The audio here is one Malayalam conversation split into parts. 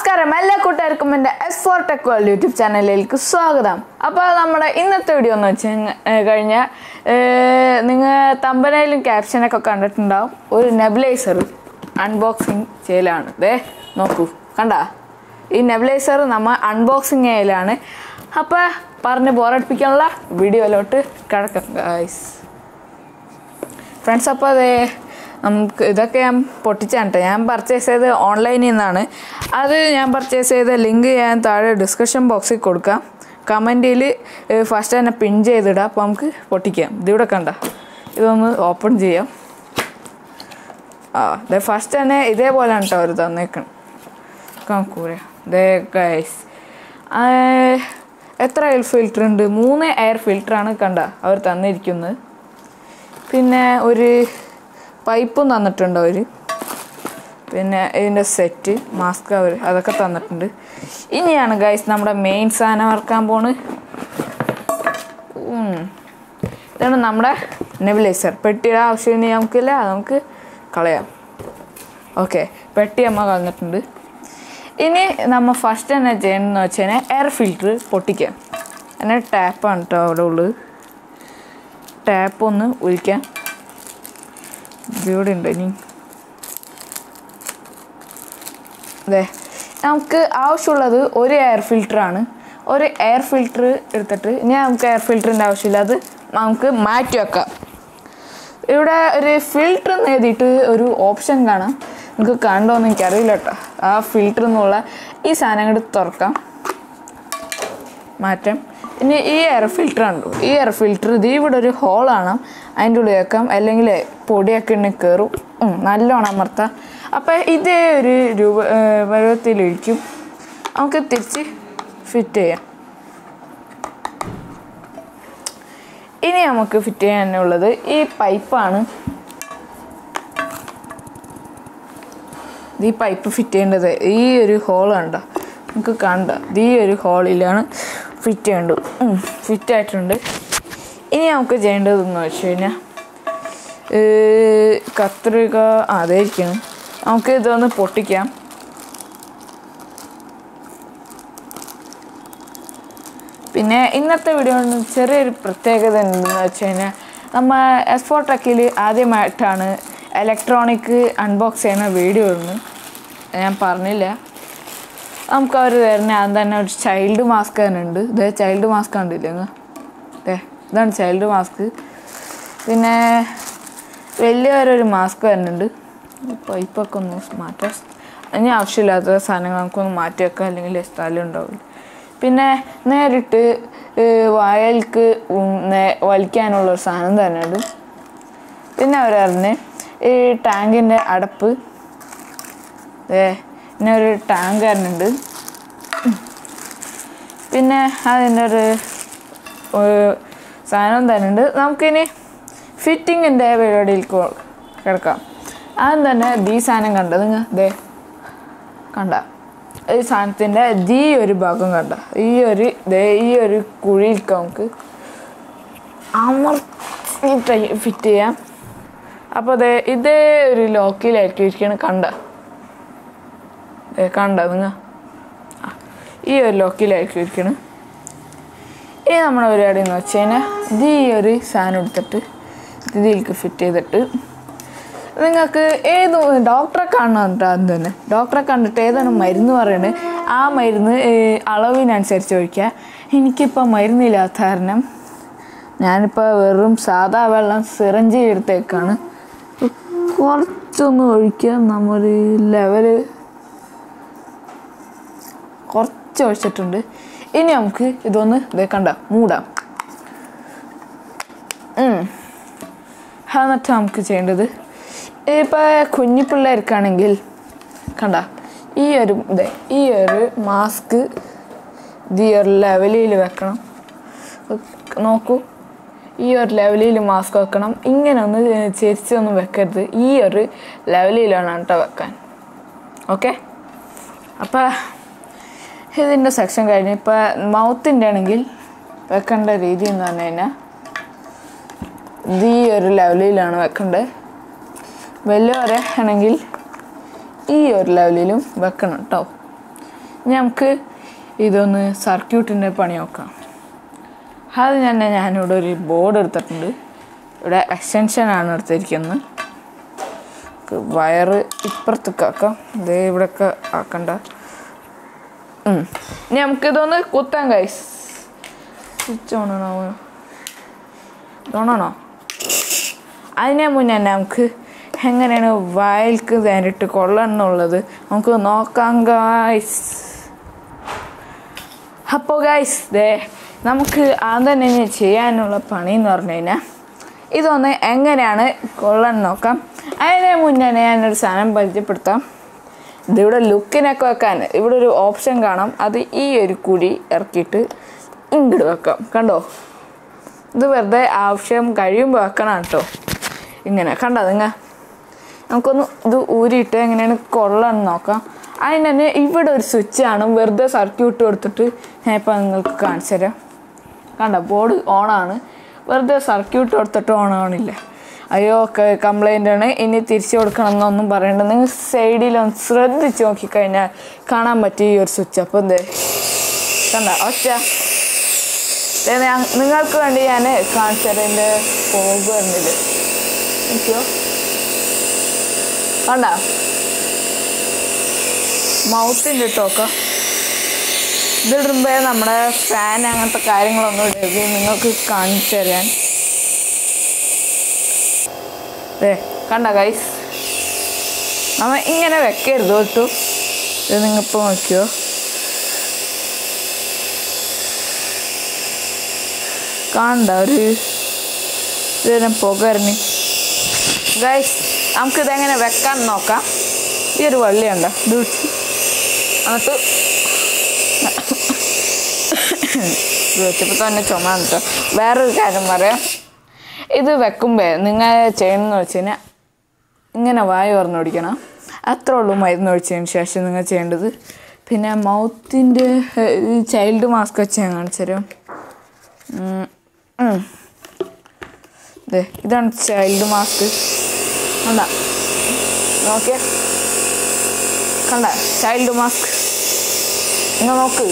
നമസ്കാരം എല്ലാ കൂട്ടുകാർക്കും എൻ്റെ S four tech world YouTube ചാനലിലേക്ക് സ്വാഗതം അപ്പോൾ നമ്മുടെ ഇന്നത്തെ വീഡിയോ എന്ന് വെച്ച് കഴിഞ്ഞാൽ നിങ്ങൾ തമ്പനയിലും ക്യാപ്ഷനൊക്കെ കണ്ടിട്ടുണ്ടാവും ഒരു നെബിലൈസർ അൺബോക്സിങ് ചെയ്യലാണ് ദേ നോക്കൂ കണ്ട ഈ നെബിലൈസർ നമ്മൾ അൺബോക്സിങ് ചെയ്യലാണ് അപ്പോൾ പറഞ്ഞ് ബോറടിപ്പിക്കാനുള്ള വീഡിയോയിലോട്ട് കിടക്കാം ഗൈസ് ഫ്രണ്ട്സ് അപ്പോൾ അതെ നമുക്ക് ഇതൊക്കെ ഞാൻ പൊട്ടിച്ചാണ് ട്ടോ. ഞാൻ പർച്ചേസ് ചെയ്ത് ഓൺലൈനിൽ നിന്നാണ് അത് ഞാൻ പർച്ചേസ് ചെയ്ത ലിങ്ക് ഞാൻ താഴെ ഡിസ്ക്രിപ്ഷൻ ബോക്സിൽ കൊടുക്കാം കമൻറ്റിൽ ഫസ്റ്റ് തന്നെ പിൻ ചെയ്തിടാം അപ്പോൾ നമുക്ക് പൊട്ടിക്കാം ഇതിവിടെ കണ്ട ഇതൊന്ന് ഓപ്പൺ ചെയ്യാം ആ ഇത് ഫസ്റ്റ് തന്നെ ഇതേപോലെയാണ് കേട്ടോ അവർ തന്നേക്കണം കാക്കൂര ദേ ഗൈസ് എത്ര എയർ ഫിൽറ്റർ ഉണ്ട് മൂന്ന് എയർ ഫിൽറ്ററാണ് കണ്ട അവർ തന്നിരിക്കുന്നത് പിന്നെ ഒരു പൈപ്പും തന്നിട്ടുണ്ട് അവർ പിന്നെ ഇതിൻ്റെ സെറ്റ് മാസ്ക് അവർ അതൊക്കെ തന്നിട്ടുണ്ട് ഇനിയാണ് ഗൈസ് നമ്മുടെ മെയിൻ സാധനം ഇറക്കാൻ പോണ് ഉം. ഇതാണ് നമ്മുടെ നെബിലൈസർ പെട്ടിയുടെ ആവശ്യം ഇനി നമുക്കില്ല അത് നമുക്ക് കളയാം ഓക്കെ പെട്ടി അമ്മ കളഞ്ഞിട്ടുണ്ട് ഇനി നമ്മൾ ഫസ്റ്റ് തന്നെ ചെയ്യണമെന്ന് വെച്ച് കഴിഞ്ഞാൽ എയർ ഫിൽറ്റർ പൊട്ടിക്കാം അതിന് ടാപ്പാണ് കേട്ടോ അവിടെ ഉള്ളത് ടാപ്പ് ഒന്ന് ഒഴിക്കാം ഇതിവിടെ ഉണ്ട് ഇനി അതെ നമുക്ക് ആവശ്യമുള്ളത് ഒരു എയർ ഫിൽറ്ററാണ് ഒരു എയർ ഫിൽറ്റർ എടുത്തിട്ട് ഇനി നമുക്ക് എയർ ഫിൽറ്ററിൻ്റെ ആവശ്യമില്ല അത് നമുക്ക് മാറ്റി വെക്കാം ഇവിടെ ഒരു ഫിൽറ്റർ എന്ന് എഴുതിയിട്ട് ഒരു ഓപ്ഷൻ കാണാം നിങ്ങൾക്ക് കണ്ടോന്ന് എനിക്കറിയില്ല കേട്ടോ ആ ഫിൽറ്റർ എന്നുള്ള ഈ സാധനം അങ്ങോട്ട് തുറക്കാം മാറ്റാം ഇനി ഈ എയർ ഫിൽറ്റർ ഉണ്ടോ ഈ എയർ ഫിൽറ്റർ ഇത് ഇവിടെ ഒരു ഹോളാണ് അതിൻ്റെ ഉള്ളിൽ വെക്കാം അല്ലെങ്കിൽ പൊടിയൊക്കെ ഉണ്ടെങ്കിൽ കയറും ഉം, നല്ലോണം അമർത്താം അപ്പോൾ ഇതേ ഒരു രൂപ പരുവത്തിലിരിക്കും നമുക്ക് തിരിച്ച് ഫിറ്റ് ചെയ്യാം ഇനി നമുക്ക് ഫിറ്റ് ചെയ്യാനുള്ളത് ഈ പൈപ്പാണ് ഇത് ഈ പൈപ്പ് ഫിറ്റ് ചെയ്യേണ്ടത് ഈ ഒരു ഹോൾ കണ്ട നമുക്ക് കണ്ട ഇത് ഈ ഒരു ഹോളിലാണ് ഫിറ്റ് ചെയ്യേണ്ടത് ഫിറ്റ് ആയിട്ടുണ്ട് ഇനി നമുക്ക് ചെയ്യേണ്ടതെന്ന് വെച്ച് കഴിഞ്ഞാൽ കത്രിക ആ, അതായിരിക്കണം നമുക്ക് ഇതൊന്ന് പൊട്ടിക്കാം പിന്നെ ഇന്നത്തെ വീഡിയോ കൊണ്ട് ചെറിയൊരു പ്രത്യേകത ഉണ്ടെന്ന് വെച്ച് കഴിഞ്ഞാൽ നമ്മൾ എസ് ഫോർ ടെക്കിൽ ആദ്യമായിട്ടാണ് ഇലക്ട്രോണിക് അൺബോക്സ് ചെയ്യുന്ന വീഡിയോ ഇടുന്നത് ഞാൻ പറഞ്ഞില്ല നമുക്ക് അവർ തരുന്ന അത് തന്നെ ഒരു ചൈൽഡ് മാസ്ക് തന്നെ ഉണ്ട് ഇതേ ചൈൽഡ് മാസ്ക് കണ്ടില്ലേ അങ്ങ് ഏ ഇതാണ് ചൈൽഡ് മാസ്ക് പിന്നെ വലിയൊരു മാസ്ക് വരുന്നുണ്ട് പൈപ്പൊക്കെ ഒന്ന് മാറ്റാം ഇനി ആവശ്യമില്ലാത്ത സാധനങ്ങൾ നമുക്കൊന്ന് മാറ്റി വെക്കാം അല്ലെങ്കിൽ സ്ഥലം ഉണ്ടാവില്ല പിന്നെ നേരിട്ട് ഏഹ്, വയൽക്ക് ഉം, നേ- വലിക്കാനുള്ള ഒരു സാധനം തന്നെ ഉണ്ട് പിന്നെ അവർ പറഞ്ഞ് ഈ ടാങ്കിൻ്റെ അടപ്പ് ഏ പിന്നെ ഒരു ടാങ്ക് തരുന്നുണ്ട് പിന്നെ അതിൻ്റെ ഒരു ഒരു സാധനം തരുന്നുണ്ട് നമുക്കിനി ഫിറ്റിങ്ങിൻ്റെ പരിപാടിയിൽ കൊ- കിടക്കാം ആദ്യം തന്നെ ഈ സാധനം കണ്ടത് നിങ്ങൾ ദേ കണ്ട ഈ സാധനത്തിൻ്റെ ഈ ഒരു ഭാഗം കണ്ട ഈ ഒരു ദേ ഈ ഒരു കുഴിയിലേക്ക് നമുക്ക് അമർത്തി ഫിറ്റ് ചെയ്യാം അപ്പോൾ അതെ ഇതേ ഒരു ലോക്കിലായിരിക്കും ഇരിക്കണം കണ്ട ദേ കണ്ട നിങ്ങൾ ഈ ഒരു ലോക്കിലായിരിക്കും ഇരിക്കണം ഈ നമ്മുടെ പരിപാടി എന്ന് വെച്ച് കഴിഞ്ഞാൽ ഇത് ഈ ഒരു സാധനം എടുത്തിട്ട് ഇതിലേക്ക് ഫിറ്റ് ചെയ്തിട്ട് നിങ്ങൾക്ക് ഏത് ഡോക്ടറെ കാണണം കേട്ടോ അത് തന്നെ ഡോക്ടറെ കണ്ടിട്ട് ഏതാണ് മരുന്ന് പറയുന്നത് ആ മരുന്ന് ഏഹ്, അളവിനനുസരിച്ച് ഒഴിക്കുക എനിക്കിപ്പോൾ മരുന്നില്ലാത്ത കാരണം ഞാനിപ്പോൾ വെറും സാധാ വെള്ളം സിറഞ്ചി എടുത്തേക്കാണ് കുറച്ചൊന്ന് ഒഴിക്കുക നമ്മൾ ലെവല് കുറച്ച് ഒഴിച്ചിട്ടുണ്ട് ഇനി നമുക്ക് ഇതൊന്ന് ഇതേ കണ്ട മൂടാം ഉം. എന്നിട്ട് നമുക്ക് ചെയ്യേണ്ടത് ഇപ്പോൾ കുഞ്ഞു പിള്ളേർക്കാണെങ്കിൽ കണ്ട ഈ ഒരു ഇതേ ഈ ഒരു മാസ്ക് ഇത് ഈ ഒരു ലെവലിൽ വെക്കണം നോക്കൂ ഈ ഒരു ലെവലിൽ മാസ്ക് വെക്കണം ഇങ്ങനെ ഒന്ന് ചെരിച്ചൊന്നും വെക്കരുത് ഈ ഒരു ലെവലിലാണ് കേട്ടോ വെക്കാൻ ഓക്കെ അപ്പോൾ ഇതിൻ്റെ സെക്ഷൻ കഴിഞ്ഞ് ഇപ്പോൾ മൗത്തിൻ്റെ ആണെങ്കിൽ വെക്കേണ്ട രീതി എന്ന് പറഞ്ഞു കഴിഞ്ഞാൽ ഇത് ഈ ഒരു ലെവലിലാണ് വെക്കേണ്ടത് വലിയവരെ ആണെങ്കിൽ ഈ ഒരു ലെവലിലും വെക്കണം കേട്ടോ ഇനി നമുക്ക് ഇതൊന്ന് സർക്യൂട്ടിൻ്റെ പണി നോക്കാം അത് തന്നെ ഞാനിവിടെ ഒരു ബോർഡ് എടുത്തിട്ടുണ്ട് ഇവിടെ എക്സ്റ്റൻഷനാണ് എടുത്തിരിക്കുന്നത് നമുക്ക് വയറ് ഇപ്പുറത്തേക്ക് ആക്കാം ഇതേ ഇവിടെയൊക്കെ ആക്കണ്ട ഉം. ഇനി നമുക്കിതൊന്ന് കുത്താം കൈസ് സ്വിച്ച് ഓണാണോ ഓണാണോ അതിനെ മുന്നേ തന്നെ നമുക്ക് എങ്ങനെയാണ് വയൽക്ക് നേരിട്ട് കൊള്ളണമെന്നുള്ളത് നമുക്ക് നോക്കാം ഗായ്സ് അപ്പോൾ ഗൈസ് ദേ നമുക്ക് ആദ്യം തന്നെ ഇനി ചെയ്യാനുള്ള പണി എന്ന് പറഞ്ഞു കഴിഞ്ഞാൽ ഇതൊന്ന് എങ്ങനെയാണ് കൊള്ളാൻ നോക്കാം അതിന് മുന്നേ ഞാനൊരു സാധനം പരിചയപ്പെടുത്താം ഇതിവിടെ ലുക്കിനൊക്കെ വെക്കാൻ ഇവിടെ ഒരു ഓപ്ഷൻ കാണാം അത് ഈ ഒരു കുഴി ഇറക്കിയിട്ട് ഇങ്ങോട്ട് വെക്കാം കണ്ടോ ഇത് വെറുതെ ആവശ്യം കഴിയുമ്പോൾ വെക്കണം കേട്ടോ ഇങ്ങനെ കണ്ടോ നിങ്ങൾ നമുക്കൊന്ന് ഇത് ഊരിയിട്ട് എങ്ങനെയാണ് കൊള്ളാൻ നോക്കാം അതിന് തന്നെ ഇവിടെ ഒരു സ്വിച്ച് ആണ് വെറുതെ സർക്യൂട്ട് കൊടുത്തിട്ട് ഞാൻ ഇപ്പോൾ നിങ്ങൾക്ക് കാണിച്ചു തരാം കണ്ട ബോർഡ് ഓണാണ് വെറുതെ സർക്യൂട്ട് കൊടുത്തിട്ട് ഓൺ ആവണില്ല അയ്യോ കംപ്ലൈൻ്റ് ആണ് ഇനി തിരിച്ചു കൊടുക്കണം എന്നൊന്നും പറയണ്ട നിങ്ങൾ സൈഡിലൊന്ന് ശ്രദ്ധിച്ച് നോക്കിക്കഴിഞ്ഞാൽ കാണാൻ പറ്റിയ ഈ ഒരു സ്വിച്ച് അപ്പോൾ എന്തേ കണ്ട ഒറ്റ ദേ ഞാൻ- നിങ്ങൾക്ക് വേണ്ടി ഞാൻ കാണിച്ചു തരാം എൻ്റെ ഫോഗ് വരുന്നില്ല നോക്കിയോ കണ്ട മൗത്തിൻ്റെ ഇട്ടോക്കാം ഇതിടുമ്പോൾ നമ്മുടെ ഫാൻ അങ്ങനത്തെ കാര്യങ്ങളൊന്നും ഇടരുത് നിങ്ങൾക്ക് കാണിച്ചു തരാൻ ഏ കണ്ട ഗൈസ് നമ്മ ഇങ്ങനെ വെക്കരുത് കേട്ടു ഇത് നിങ്ങളിപ്പോൾ നോക്കിയോ കാണണ്ട ഒരു ഇതിനെ പുകരണി ഗൈസ് നമുക്കിതെങ്ങനെ വെക്കാൻ നോക്കാം ഈ ഒരു വള്ളിയുണ്ടോ ഇത് പിടിച്ച് എന്നിട്ട് ഇത് വെച്ചപ്പോൾ തന്നെ ചുമ കേട്ടോ വേറൊരു കാര്യം പറയാം ഇത് വെക്കുമ്പോൾ നിങ്ങൾ ചെയ്യണമെന്ന് വെച്ച് കഴിഞ്ഞാൽ ഇങ്ങനെ വായ തുറന്ന് പിടിക്കണം അത്രേ ഉള്ളൂ മരുന്ന് ഒഴിച്ചതിന് ശേഷം നിങ്ങൾ ചെയ്യേണ്ടത് പിന്നെ മൗത്തിൻ്റെ ചൈൽഡ് മാസ്ക് വെച്ച് ഞാൻ കാണിച്ചു തരാം ഉം. ഉം. ദേ ഇതാണ് ചൈൽഡ് മാസ്ക് കണ്ട നോക്കിയേ കണ്ട ചൈൽഡ് മാസ്ക് നിങ്ങൾ നോക്ക്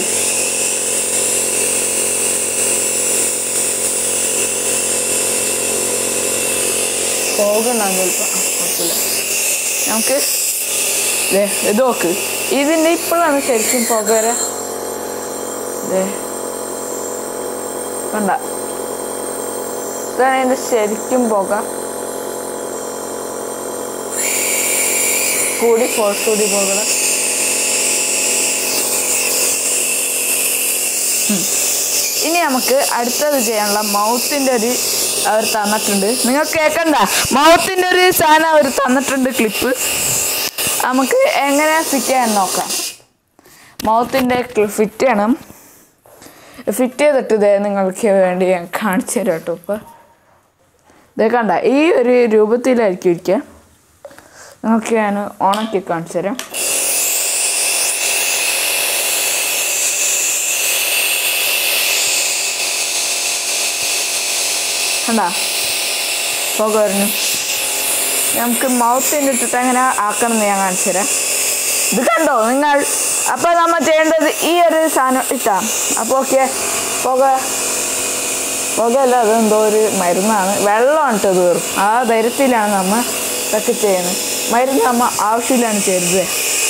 പോകണ്ടാകും ചിലപ്പോൾ കുഴപ്പമില്ല നമുക്ക് ദേ ഇത് നോക്ക് ഇതിൻ്റെ ഇപ്പോഴാണ് ശരിക്കും പുക വരാ ദേ കണ്ട ഇതാണ് അതിൻ്റെ ശരിക്കും പുക കൂടി ഫോഴ്സ് കൂടി പോകണം ഇനി നമുക്ക് അടുത്തത് ചെയ്യാനുള്ള മൗത്തിൻ്റെ ഒരു അവർ തന്നിട്ടുണ്ട് നിങ്ങൾ കേൾക്കണ്ട മൗത്തിൻ്റെ ഒരു സാധനം അവർ തന്നിട്ടുണ്ട് ക്ലിപ്പ് നമുക്ക് എങ്ങനെ ഫിറ്റ് ചെയ്യാൻ നോക്കാം മൗത്തിൻ്റെ ഫിറ്റ് ചെയ്യണം ഫിറ്റ് ചെയ്തിട്ട് ഇതേ നിങ്ങൾക്ക് വേണ്ടി ഞാൻ കാണിച്ചു തരാം കേട്ടോ ഇപ്പം ഇതേ കണ്ട ഈ ഒരു രൂപത്തിലായിരിക്കും ഇരിക്കുക നിങ്ങൾക്ക് ഞാൻ ഓണക്കി കാണിച്ചു തരാം കണ്ടാ പുക വരുന്നു നമുക്ക് മൗത്തിൻ്റെ ഇട്ടിട്ട് എങ്ങനെ ആക്കണം എന്ന് ഞാൻ കാണിച്ചു തരാം ഇത് കണ്ടോ നിങ്ങൾ അപ്പോൾ നമ്മൾ ചെയ്യേണ്ടത് ഈ ഒരു സാധനം ഇട്ടാ അപ്പോൾ ഓക്കെ പുക പുകയല്ല അതെന്തോ ഒരു മരുന്നാണ് വെള്ളമാണ് ഇട്ടത് വെറും ആ ധൈര്യത്തിലാണ് നമ്മൾ ഇതൊക്കെ ചെയ്യുന്നത് മരുന്ന് നമ്മൾ ആവശ്യമില്ലാണ് ചെയ്തത്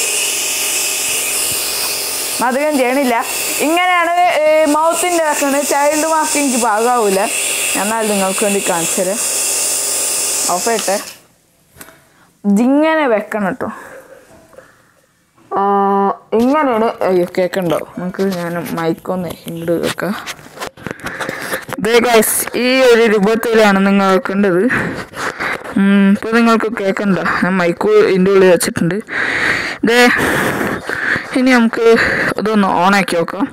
അധികം ചെയ്യണില്ല ഇങ്ങനെയാണ് മൗത്തിൻ്റെ വെക്കുന്നത് ചൈൽഡ് മാസ്ക് എനിക്ക് പാകാവൂല എന്നാൽ നിങ്ങൾക്ക് വേണ്ടി കാണിച്ചു തരാം ഓഫ് ചെയ്യട്ടെ ഇതിങ്ങനെ വെക്കണം കേട്ടോ ആ, ഇങ്ങനെയാണ് അയ്യോ കേൾക്കണ്ടോ നമുക്ക് ഞാൻ മൈക്കൊന്ന് ഇങ്ങോട്ട് വെക്കാം ദേ ഗൈസ് ഈ ഒരു രൂപത്തിലാണ് നിങ്ങൾ വെക്കേണ്ടത് ഇപ്പോൾ നിങ്ങൾക്ക് കേൾക്കണ്ട ഞാൻ മൈക്ക് ഇതിൻ്റെ ഉള്ളിൽ വെച്ചിട്ടുണ്ട് ദേ ഇനി നമുക്ക് ഇതൊന്ന് ഓണാക്കി നോക്കാം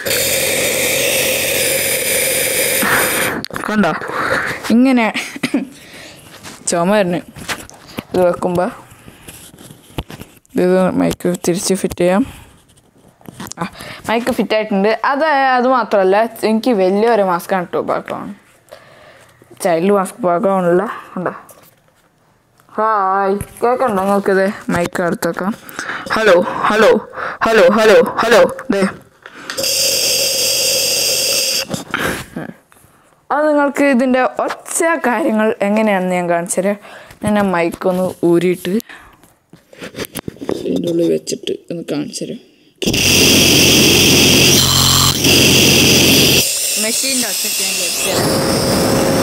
കണ്ടോ ഇങ്ങനെ ചുമ വരുന്നു ഇത് വെക്കുമ്പോൾ ഇത് മൈക്ക് തിരിച്ച് ഫിറ്റ് ചെയ്യാം ആ മൈക്ക് ഫിറ്റ് ആയിട്ടുണ്ട് അത് അത് മാത്രമല്ല എനിക്ക് വലിയൊരു മാസ്കാണ് കേട്ടോ പാകമാണ് ചൈൽഡ് മാസ്ക് പാകമാണല്ല ഉണ്ടോ ഹായ് കേൾക്കണ്ടോ നിങ്ങൾക്കിത് മൈക്ക് അടുത്തേക്കാം hello hello hello hello hello ദേ അത് നിങ്ങൾക്ക് ഇതിൻ്റെ ഒച്ച കാര്യങ്ങൾ എങ്ങനെയാണെന്ന് ഞാൻ കാണിച്ചുതരാം ഞാൻ ആ മൈക്കൊന്ന് ഊരിയിട്ട് ഇതിൻ്റെ ഉള്ളിൽ വെച്ചിട്ട് ഒന്ന് കാണിച്ചുതരാം മെഷീൻ്റെ ഒച്ചയ്ക്ക് ഞാൻ കേട്ടുതരാം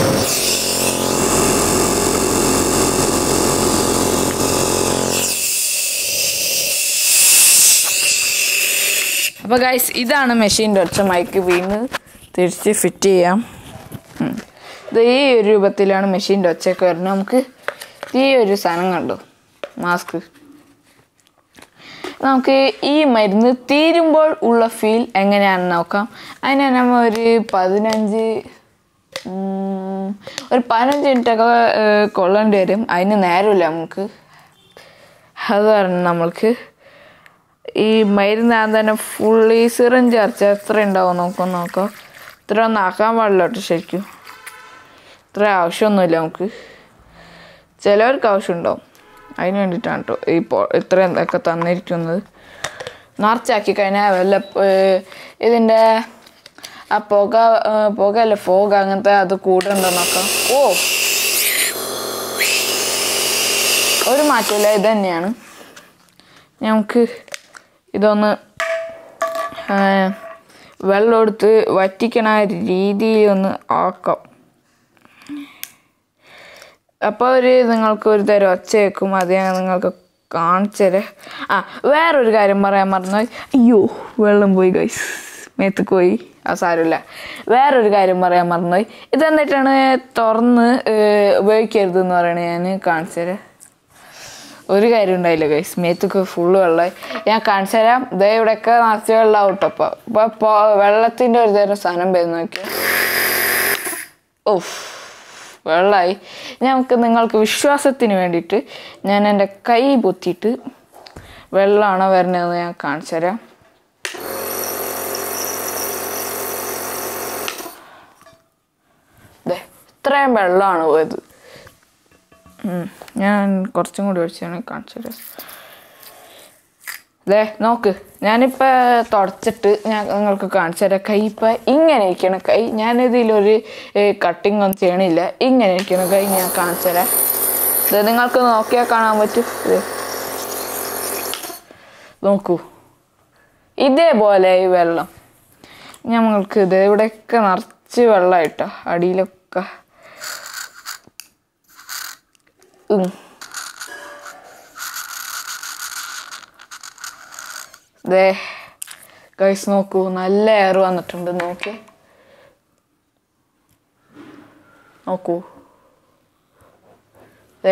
അപ്പോൾ ഗൈസ് ഇതാണ് മെഷീൻ്റെ ഒച്ച മൈക്ക് വീണ് തിരിച്ച് ഫിറ്റ് ചെയ്യാം ഉം. ഇത് ഈ ഒരു രൂപത്തിലാണ് മെഷീൻ്റെ ഒച്ചയൊക്കെ വരുന്നത് നമുക്ക് ഈ ഒരു സാധനം കണ്ടോ മാസ്ക് നമുക്ക് ഈ മരുന്ന് തീരുമ്പോൾ ഉള്ള ഫീൽ എങ്ങനെയാണെന്ന് നോക്കാം അതിന് നമ്മൾ ഒരു പതിനഞ്ച് ഉം, ഒരു പതിനഞ്ച് മിനിറ്റൊക്കെ ഏഹ്, കൊള്ളേണ്ടി വരും അതിന് നേരമില്ല നമുക്ക് അത് കാരണം നമ്മൾക്ക് ഈ മരുന്ന് ഞാൻ തന്നെ ഫുള്ളി സിറിഞ്ച് അരച്ച എത്ര ഉണ്ടാവും നോക്കാം നോക്കാം ഇത്ര ഒന്നും ആക്കാൻ പാടില്ല കേട്ടോ ശരിക്കും ഇത്ര ആവശ്യമൊന്നുമില്ല നമുക്ക് ചിലവർക്ക് ആവശ്യമുണ്ടാവും അതിന് വേണ്ടിയിട്ടാണ് കേട്ടോ ഇപ്പോൾ ഇത്രയും ഒക്കെ തന്നിരിക്കുന്നത് നിറച്ചാക്കി കഴിഞ്ഞാൽ വല്ല ഏർ, ഇതിൻ്റെ ആ പുക ഏർ, പുകയല്ല ഫോഗ് അങ്ങനത്തെ അത് കൂടുണ്ടോ നോക്കാം ഓ ഒരു മാറ്റമില്ല ഇത് തന്നെയാണ് നമുക്ക് ഇതൊന്ന് ആ, വെള്ളം എടുത്ത് വറ്റിക്കണ രീതിയിൽ ഒന്ന് ആക്കാം അപ്പോൾ ഒരു നിങ്ങൾക്ക് ഒരു തരം ഒച്ച വെക്കും അത് ഞാൻ നിങ്ങൾക്ക് കാണിച്ചത് ആ വേറൊരു കാര്യം പറയാൻ മറന്നുപോയി അയ്യോ വെള്ളം പോയി ഗൈസ് മേത്തേക്ക് പോയി ആ സാരമില്ല വേറൊരു കാര്യം പറയാൻ മറന്നുപോയി ഇത് എന്നിട്ടാണ് തുറന്ന് ഏർ, ഉപയോഗിക്കരുത് എന്ന് പറയണത് ഞാൻ കാണിച്ചത് ഒരു കാര്യം ഉണ്ടായില്ല ഗൈസ് മേത്തൊക്കെ ഫുള്ള് വെള്ളമായി ഞാൻ കാണിച്ചു തരാം ഇതേ ഇവിടെയൊക്കെ നിറച്ച് വെള്ളമാവും കേട്ടോ അപ്പോൾ അപ്പോൾ ഇപ്പോൾ വെള്ളത്തിൻ്റെ ഒരു തരം സാധനം വരുന്ന നോക്കിയാൽ ഓഫ് വെള്ളമായി നമുക്ക് നിങ്ങൾക്ക് വിശ്വാസത്തിന് വേണ്ടിയിട്ട് ഞാൻ എൻ്റെ കൈ പൊത്തിയിട്ട് വെള്ളമാണോ വരുന്നതെന്ന് ഞാൻ കാണിച്ചു തരാം ദേ ഇത്രയും വെള്ളമാണ് പോയത് ഉം. ഞാൻ കുറച്ചും കൂടി ഒഴിച്ചാണ് കാണിച്ചു തരാം ദേ നോക്ക് ഞാനിപ്പോൾ തുടച്ചിട്ട് ഞാൻ നിങ്ങൾക്ക് കാണിച്ചു തരാം കൈ ഇപ്പം ഇങ്ങനെ ഇരിക്കണ കൈ ഞാനിതിലൊരു കട്ടിങ് ഒന്നും ചെയ്യണില്ല ഇങ്ങനെ ഇരിക്കണ കൈ ഞാൻ കാണിച്ചു തരാം ഇത് നിങ്ങൾക്ക് നോക്കിയാൽ കാണാൻ പറ്റും ഇത് നോക്കൂ ഇതേപോലെ ഈ വെള്ളം ഞങ്ങൾക്ക് ഇത് ഇവിടെയൊക്കെ നിറച്ച് വെള്ളമായിട്ടോ അടിയിലൊക്കെ ഉം. ദേ ഗൈസ് നോക്കൂ നല്ല എയർ വന്നിട്ടുണ്ട് നോക്കി നോക്കൂ ദേ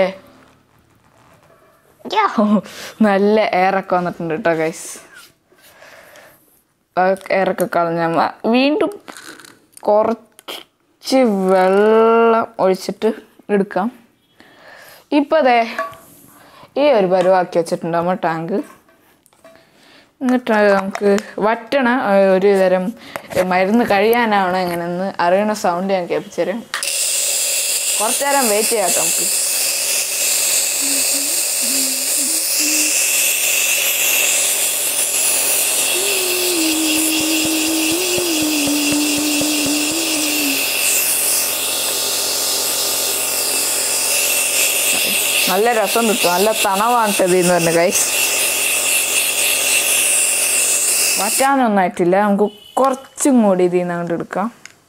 യ്യോ, നല്ല എയറൊക്കെ വന്നിട്ടുണ്ട് കേട്ടോ ഗൈസ് എയറൊക്കെ കളഞ്ഞ വീണ്ടും കുറച്ച് വെള്ളം ഒഴിച്ചിട്ട് എടുക്കാം ഇപ്പം അതെ ഈ ഒരു പരുവാക്കി വെച്ചിട്ടുണ്ട് നമ്മൾ ടാങ്ക് എന്നിട്ട് നമുക്ക് വറ്റണ ഏർ, ഒരു തരം മരുന്ന് കഴിയാനാണ് എങ്ങനെയെന്ന് അറിയണ സൗണ്ട് ഞാൻ കേൾപ്പിച്ചു തരാം കുറച്ച് നേരം വെയിറ്റ് ചെയ്യാം കേട്ടോ നമുക്ക് നല്ല രസം കിട്ടും നല്ല തണവാണ് ഇത് എന്ന് പറഞ്ഞു കൈ വറ്റാനൊന്നായിട്ടില്ല നമുക്ക് കുറച്ചും കൂടി ഇതിൽ നിന്ന് അങ്ങോട്ട് എടുക്കാം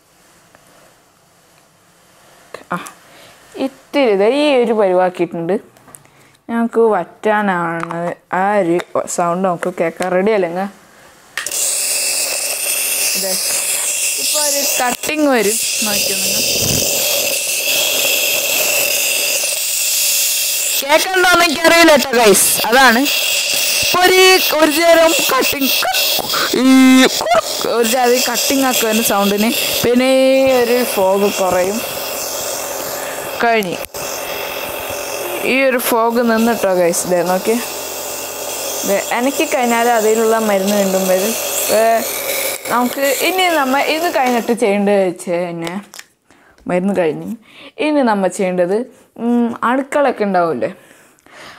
ആ ഇത്തിരി ഇത് ഈ ഒരു പരിവാക്കിയിട്ടുണ്ട് ഞങ്ങൾക്ക് വറ്റാനാണ് ആ ഒരു സൗണ്ട് നമുക്ക് കേൾക്കാൻ റെഡി അല്ലെങ്ക ഇതെ ഇപ്പോൾ ഒരു കട്ടിങ് വരും നോക്കിയോ നിങ്ങൾ കേൾക്കണ്ടോന്ന് എനിക്കറിയില്ല കേട്ടോ ഗൈസ് അതാണ് ഇപ്പൊ ഒരു ഒരു നേരം കട്ടിങ് ഈ ഒരു ജാതി കട്ടിങ് ഒക്കെ വരുന്ന സൗണ്ടിന് പിന്നെ ഈ ഒരു ഫോഗ് കുറയും കഴിഞ്ഞു ഈ ഒരു ഫോഗ് നിന്നിട്ടോ ഗൈസ് ഇതേ നോക്കി ദേ, എനിക്ക് കഴിഞ്ഞാൽ അതിലുള്ള മരുന്ന് വീണ്ടും വരും ഏ, നമുക്ക് ഇനി നമ്മ ഇത് കഴിഞ്ഞിട്ട് ചെയ്യേണ്ടത് വെച്ച് കഴിഞ്ഞാൽ മരുന്ന് കഴിഞ്ഞു ഇനി നമ്മൾ ചെയ്യേണ്ടത് ഉം, അണുക്കളൊക്കെ ഉണ്ടാവില്ലേ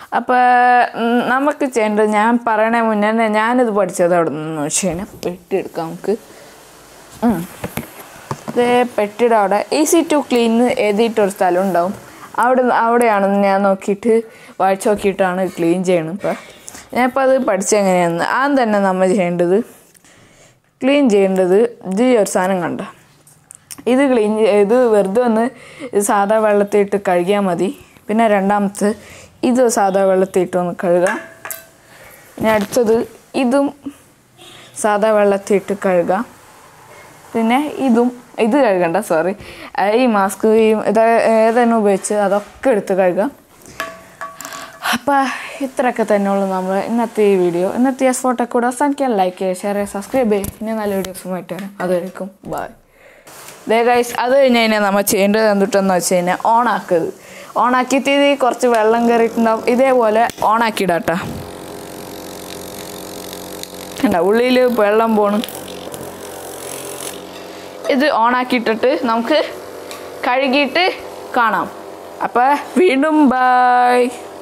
അപ്പോൾ നമുക്ക് ചെയ്യേണ്ടത് ഞാൻ പറയണേ മുന്നേ തന്നെ ഞാനിത് പഠിച്ചത് അവിടെ നിന്ന് വെച്ച് കഴിഞ്ഞാൽ പെട്ടിയെടുക്കാം നമുക്ക് ഉം. ഇത് പെട്ടിയുടെ അവിടെ ഈസി ടു ക്ലീൻ എഴുതിയിട്ടൊരു സ്ഥലം ഉണ്ടാവും അവിടെ അവിടെയാണെന്ന് ഞാൻ നോക്കിയിട്ട് വായിച്ച് നോക്കിയിട്ടാണ് ക്ലീൻ ചെയ്യണം ഇപ്പം ഞാനിപ്പോൾ അത് പഠിച്ചെങ്ങനെയാണെന്ന് ആദ്യം തന്നെ നമ്മൾ ചെയ്യേണ്ടത് ക്ലീൻ ചെയ്യേണ്ടത് ഇത് ഈ ഒരു സാധനം കണ്ട ഇത് ക്ലീൻ ഇത് വെറുതെ ഒന്ന് ഇത് സാധാ വെള്ളത്തിൽ ഇട്ട് കഴുകിയാൽ മതി പിന്നെ രണ്ടാമത്തെ ഇത് സാധാ വെള്ളത്തിൽ ഇട്ട് ഒന്ന് കഴുകാം പിന്നെ അടുത്തത് ഇതും സാധാ വെള്ളത്തിൽ ഇട്ട് കഴുകാം പിന്നെ ഇതും ഇത് കഴുകണ്ട സോറി ഈ മാസ്ക് ഈ ഇത് ഏതാണ് ഉപയോഗിച്ച് അതൊക്കെ എടുത്ത് കഴുകാം അപ്പോൾ ഇത്രയൊക്കെ തന്നെയുള്ളൂ നമ്മൾ ഇന്നത്തെ ഈ വീഡിയോ ഇന്നത്തെ എസ് ഫോട്ടോ കൂടെ അവസാനിക്കാൻ ലൈക്ക് ചെയ്യുക ഷെയർ ചെയ്യുക സബ്സ്ക്രൈബ് ചെയ്യുക ഇനി നല്ല വീഡിയോസുമായിട്ട് വരാം അതുവരെയും ബൈ ദേ ഗൈസ് അത് കഴിഞ്ഞ് കഴിഞ്ഞാൽ നമ്മൾ ചെയ്യേണ്ടത് എന്തിട്ടെന്ന് വെച്ച് കഴിഞ്ഞാൽ ഓണാക്കത് ഓണാക്കിയിട്ട് ഇത് കുറച്ച് വെള്ളം കയറിയിട്ടുണ്ടാവും ഇതേപോലെ ഓണാക്കിയിടാട്ടാ കണ്ട ഉള്ളിൽ വെള്ളം പോണ് ഇത് ഓണാക്കിയിട്ടിട്ട് നമുക്ക് കഴുകിയിട്ട് കാണാം അപ്പോൾ വീണ്ടും ബൈ